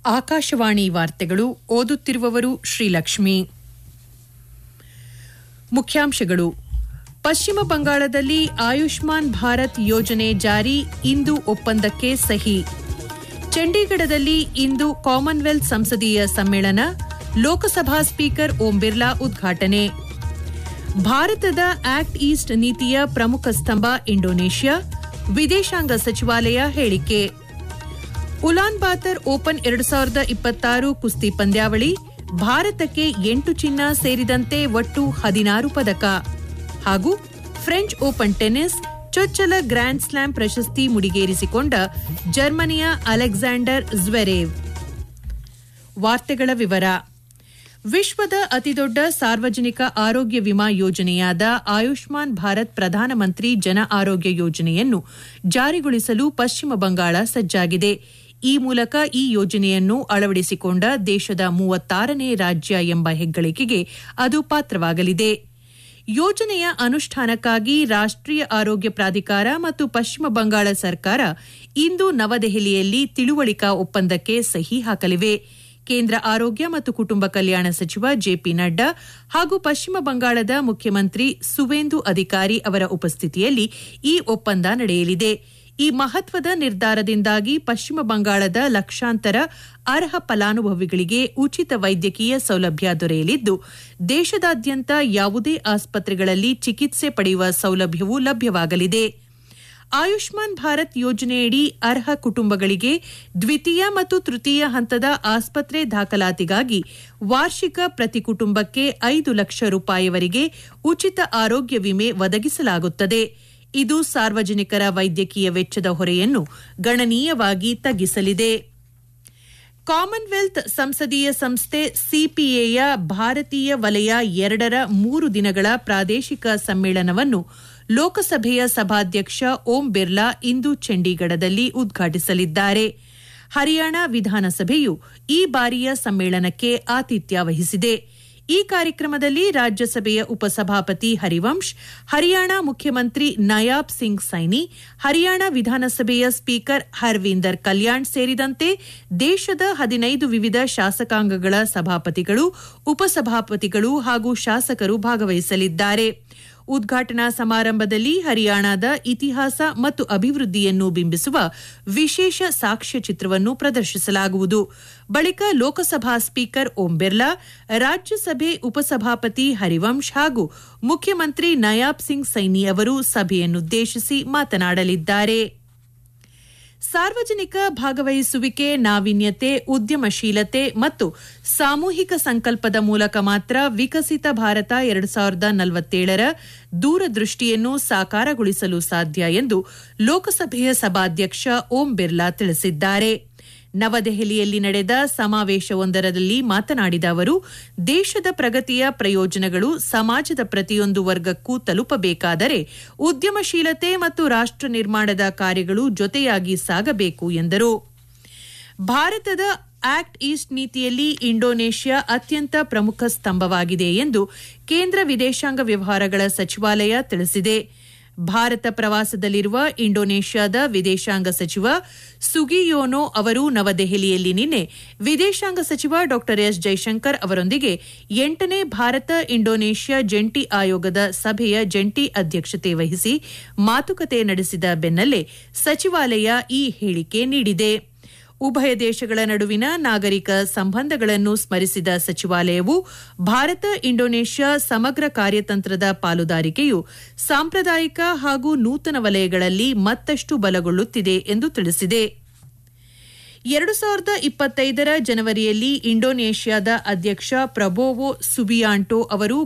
ಆಕಾಶವಾಣಿ ವಾರ್ತೆಗಳು ಓದುತ್ತಿರುವವರು ಶ್ರೀಲಕ್ಷ್ಮಿ ಮುಖ್ಯಾಂಶಗಳು ಪಶ್ಚಿಮ ಬಂಗಾಳದಲ್ಲಿ ಆಯುಷ್ಮಾನ್ ಭಾರತ್ ಯೋಜನೆ ಜಾರಿ ಇಂದು ಒಪ್ಪಂದಕ್ಕೆ ಸಹಿ ಚಂಡೀಗಢದಲ್ಲಿ ಇಂದು ಕಾಮನ್ವೆಲ್ತ್ ಸಂಸದೀಯ ಸಮ್ಮೇಳನ ಲೋಕಸಭಾ ಸ್ಪೀಕರ್ ಓಂ ಬಿರ್ಲಾ ಉದ್ಘಾಟನೆ ಭಾರತದ ಆಕ್ಟ್ ಈಸ್ಟ್ ನೀತಿಯ ಪ್ರಮುಖ ಸ್ತಂಭ ಇಂಡೋನೇಷ್ಯಾ ವಿದೇಶಾಂಗ ಸಚಿವಾಲಯ ಹೇಳಿಕೆ ಉಲಾನ್ ಬಾತರ್ ಓಪನ್ ಎರಡು ಸಾವಿರದ ಇಪ್ಪತ್ತಾರು ಕುಸ್ತಿ ಪಂದ್ಯಾವಳಿ ಭಾರತಕ್ಕೆ ಎಂಟು ಚಿನ್ನ ಸೇರಿದಂತೆ ಒಟ್ಟು ಹದಿನಾರು ಪದಕ ಹಾಗೂ ಫ್ರೆಂಚ್ ಓಪನ್ ಟೆನ್ನಿಸ್ ಚೊಚ್ಚಲ ಗ್ರ್ಯಾಂಡ್ ಸ್ಲಾಂ ಪ್ರಶಸ್ತಿ ಮುಡಿಗೇರಿಸಿಕೊಂಡ ಜರ್ಮನಿಯ ಅಲೆಕ್ಸಾಂಡರ್ ಜ್ವೆರೇವ್ ವಾರ್ತೆಗಳ ವಿವರ ವಿಶ್ವದ ಅತಿದೊಡ್ಡ ಸಾರ್ವಜನಿಕ ಆರೋಗ್ಯ ವಿಮಾ ಯೋಜನೆಯಾದ ಆಯುಷ್ಮಾನ್ ಭಾರತ್ ಪ್ರಧಾನಮಂತ್ರಿ ಜನ ಆರೋಗ್ಯ ಯೋಜನೆಯನ್ನು ಜಾರಿಗೊಳಿಸಲು ಪಶ್ಚಿಮ ಬಂಗಾಳ ಸಜ್ಜಾಗಿದೆ ಈ ಮೂಲಕ ಈ ಯೋಜನೆಯನ್ನು ಅಳವಡಿಸಿಕೊಂಡ ದೇಶದ ಮೂವತ್ತಾರನೇ ರಾಜ್ಯ ಎಂಬ ಹೆಗ್ಗಳಿಕೆಗೆ ಅದು ಪಾತ್ರವಾಗಲಿದೆ ಯೋಜನೆಯ ಅನುಷ್ಠಾನಕ್ಕಾಗಿ ರಾಷ್ಟ್ರೀಯ ಆರೋಗ್ಯ ಪ್ರಾಧಿಕಾರ ಮತ್ತು ಪಶ್ಚಿಮ ಬಂಗಾಳ ಸರ್ಕಾರ ಇಂದು ನವದೆಹಲಿಯಲ್ಲಿ ತಿಳುವಳಿಕಾ ಒಪ್ಪಂದಕ್ಕೆ ಸಹಿ ಹಾಕಲಿವೆ ಕೇಂದ್ರ ಆರೋಗ್ಯ ಮತ್ತು ಕುಟುಂಬ ಕಲ್ಯಾಣ ಸಚಿವ ಜೆಪಿ ನಡ್ಡಾ ಹಾಗೂ ಪಶ್ಚಿಮ ಬಂಗಾಳದ ಮುಖ್ಯಮಂತ್ರಿ ಸುವೇಂದು ಅಧಿಕಾರಿ ಅವರ ಉಪಸ್ಥಿತಿಯಲ್ಲಿ ಈ ಒಪ್ಪಂದ ನಡೆಯಲಿದೆ ಈ ಮಹತ್ವದ ನಿರ್ಧಾರದಿಂದಾಗಿ ಪಶ್ಚಿಮ ಬಂಗಾಳದ ಲಕ್ಷಾಂತರ ಅರ್ಹ ಫಲಾನುಭವಿಗಳಿಗೆ ಉಚಿತ ವೈದ್ಯಕೀಯ ಸೌಲಭ್ಯ ದೊರೆಯಲಿದ್ದು ದೇಶದಾದ್ಯಂತ ಯಾವುದೇ ಆಸ್ಪತ್ರೆಗಳಲ್ಲಿ ಚಿಕಿತ್ಸೆ ಪಡೆಯುವ ಸೌಲಭ್ಯವೂ ಲಭ್ಯವಾಗಲಿದೆ ಆಯುಷ್ಮಾನ್ ಭಾರತ್ ಯೋಜನೆಯಡಿ ಅರ್ಹ ಕುಟುಂಬಗಳಿಗೆ ದ್ವಿತೀಯ ಮತ್ತು ತೃತೀಯ ಹಂತದ ಆಸ್ಪತ್ರೆ ದಾಖಲಾತಿಗಾಗಿ ವಾರ್ಷಿಕ ಪ್ರತಿ ಕುಟುಂಬಕ್ಕೆ ಐದು ಲಕ್ಷ ರೂಪಾಯಿವರೆಗೆ ಉಚಿತ ಆರೋಗ್ಯ ವಿಮೆ ಒದಗಿಸಲಾಗುತ್ತದೆ ಇದು ಸಾರ್ವಜನಿಕರ ವೈದ್ಯಕೀಯ ವೆಚ್ಚದ ಹೊರೆಯನ್ನು ಗಣನೀಯವಾಗಿ ತಗ್ಗಿಸಲಿದೆ ಕಾಮನ್ವೆಲ್ತ್ ಸಂಸದೀಯ ಸಂಸ್ಥೆ ಸಿಪಿಎಯ ಭಾರತೀಯ ವಲಯ ಎರಡರ ಮೂರು ದಿನಗಳ ಪ್ರಾದೇಶಿಕ ಸಮ್ಮೇಳನವನ್ನು ಲೋಕಸಭೆಯ ಸಭಾಧ್ಯಕ್ಷ ಓಂ ಬಿರ್ಲಾ ಇಂದು ಚಂಡೀಗಢದಲ್ಲಿ ಉದ್ಘಾಟಿಸಲಿದ್ದಾರೆ ಹರಿಯಾಣ ವಿಧಾನಸಭೆಯು ಈ ಬಾರಿಯ ಸಮ್ಮೇಳನಕ್ಕೆ ಆತಿಥ್ಯ ವಹಿಸಿದೆ ಈ ಕಾರ್ಯಕ್ರಮದಲ್ಲಿ ರಾಜ್ಯಸಭೆಯ ಉಪಸಭಾಪತಿ ಹರಿವಂಶ್ ಹರಿಯಾಣ ಮುಖ್ಯಮಂತ್ರಿ ನಯಾಬ್ ಸಿಂಗ್ ಸೈನಿ ಹರಿಯಾಣ ವಿಧಾನಸಭೆಯ ಸ್ಪೀಕರ್ ಹರ್ವೀಂದರ್ ಕಲ್ಯಾಣ್ ಸೇರಿದಂತೆ ದೇಶದ ಹದಿನೈದು ವಿವಿಧ ಶಾಸಕಾಂಗಗಳ ಸಭಾಪತಿಗಳು ಉಪಸಭಾಪತಿಗಳು ಹಾಗೂ ಶಾಸಕರು ಭಾಗವಹಿಸಲಿದ್ದಾರೆ ಉದ್ಘಾಟನಾ ಸಮಾರಂಭದಲ್ಲಿ ಹರಿಯಾಣದ ಇತಿಹಾಸ ಮತ್ತು ಅಭಿವೃದ್ಧಿಯನ್ನು ಬಿಂಬಿಸುವ ವಿಶೇಷ ಸಾಕ್ಷ್ಯಚಿತ್ರವನ್ನು ಪ್ರದರ್ಶಿಸಲಾಗುವುದು ಬಳಿಕ ಲೋಕಸಭಾ ಸ್ಪೀಕರ್ ಓಂ ಬಿರ್ಲಾ ರಾಜ್ಯಸಭೆ ಉಪಸಭಾಪತಿ ಹರಿವಂಶ್ ಹಾಗೂ ಮುಖ್ಯಮಂತ್ರಿ ನಯಾಬ್ ಸಿಂಗ್ ಸೈನಿ ಅವರು ಸಭೆಯನ್ನುದ್ದೇಶಿಸಿ ಮಾತನಾಡಲಿದ್ದಾರೆ ಸಾರ್ವಜನಿಕ ಭಾಗವಹಿಸುವಿಕೆ ನಾವೀನ್ಯತೆ ಉದ್ಯಮಶೀಲತೆ ಮತ್ತು ಸಾಮೂಹಿಕ ಸಂಕಲ್ಪದ ಮೂಲಕ ಮಾತ್ರ ವಿಕಸಿತ ಭಾರತ ಎರಡು ಸಾವಿರದ ನಲವತ್ತೇಳರ ದೂರದೃಷ್ಟಿಯನ್ನು ಸಾಕಾರಗೊಳಿಸಲು ಸಾಧ್ಯ ಎಂದು ಲೋಕಸಭೆಯ ಸಭಾಧ್ಯಕ್ಷ ಓಂ ಬಿರ್ಲಾ ತಿಳಿಸಿದ್ದಾರೆ ನವದೆಹಲಿಯಲ್ಲಿ ನಡೆದ ಸಮಾವೇಶವೊಂದರಲ್ಲಿ ಮಾತನಾಡಿದ ಅವರು ದೇಶದ ಪ್ರಗತಿಯ ಪ್ರಯೋಜನಗಳು ಸಮಾಜದ ಪ್ರತಿಯೊಂದು ವರ್ಗಕ್ಕೂ ತಲುಪಬೇಕಾದರೆ ಉದ್ಯಮಶೀಲತೆ ಮತ್ತು ರಾಷ್ಟ್ರ ನಿರ್ಮಾಣದ ಕಾರ್ಯಗಳು ಜೊತೆಯಾಗಿ ಸಾಗಬೇಕು ಎಂದರು ಭಾರತದ ಆಕ್ಟ್ ಈಸ್ಟ್ ನೀತಿಯಲ್ಲಿ ಇಂಡೋನೇಷ್ಯಾ ಅತ್ಯಂತ ಪ್ರಮುಖ ಸ್ತಂಭವಾಗಿದೆ ಎಂದು ಕೇಂದ್ರ ವಿದೇಶಾಂಗ ವ್ಯವಹಾರಗಳ ಸಚಿವಾಲಯ ತಿಳಿಸಿದೆ ಭಾರತ ಪ್ರವಾಸದಲ್ಲಿರುವ ಇಂಡೋನೇಷ್ಯಾದ ವಿದೇಶಾಂಗ ಸಚಿವ ಸುಗಿಯೋನೋ ಅವರು ನವದೆಹಲಿಯಲ್ಲಿ ನಿನ್ನೆ ವಿದೇಶಾಂಗ ಸಚಿವ ಡಾ ಎಸ್ ಜೈಶಂಕರ್ ಅವರೊಂದಿಗೆ ಎಂಟನೇ ಭಾರತ ಇಂಡೋನೇಷ್ಯಾ ಜಂಟಿ ಆಯೋಗದ ಸಭೆಯ ಜಂಟಿ ಅಧ್ಯಕ್ಷತೆ ವಹಿಸಿ ಮಾತುಕತೆ ನಡೆಸಿದ ಬೆನ್ನಲ್ಲೇ ಸಚಿವಾಲಯ ಈ ಹೇಳಿಕೆ ನೀಡಿದೆ ಉಭಯ ದೇಶಗಳ ನಡುವಿನ ನಾಗರಿಕ ಸಂಬಂಧಗಳನ್ನು ಸ್ಮರಿಸಿದ ಸಚಿವಾಲಯವು ಭಾರತ ಇಂಡೋನೇಷ್ಯಾ ಸಮಗ್ರ ಕಾರ್ಯತಂತ್ರದ ಪಾಲುದಾರಿಕೆಯು ಸಾಂಪ್ರದಾಯಿಕ ಹಾಗೂ ನೂತನ ವಲಯಗಳಲ್ಲಿ ಮತ್ತಷ್ಟು ಬಲಗೊಳ್ಳುತ್ತಿದೆ ಎಂದು ತಿಳಿಸಿದೆ ಎರಡು ಸಾವಿರದ ಇಪ್ಪತ್ತೈದರ ಜನವರಿಯಲ್ಲಿ ಇಂಡೋನೇಷ್ಯಾದ ಅಧ್ಯಕ್ಷ ಪ್ರಬೋವೋ ಸುಬಿಯಾಂಟೋ ಅವರು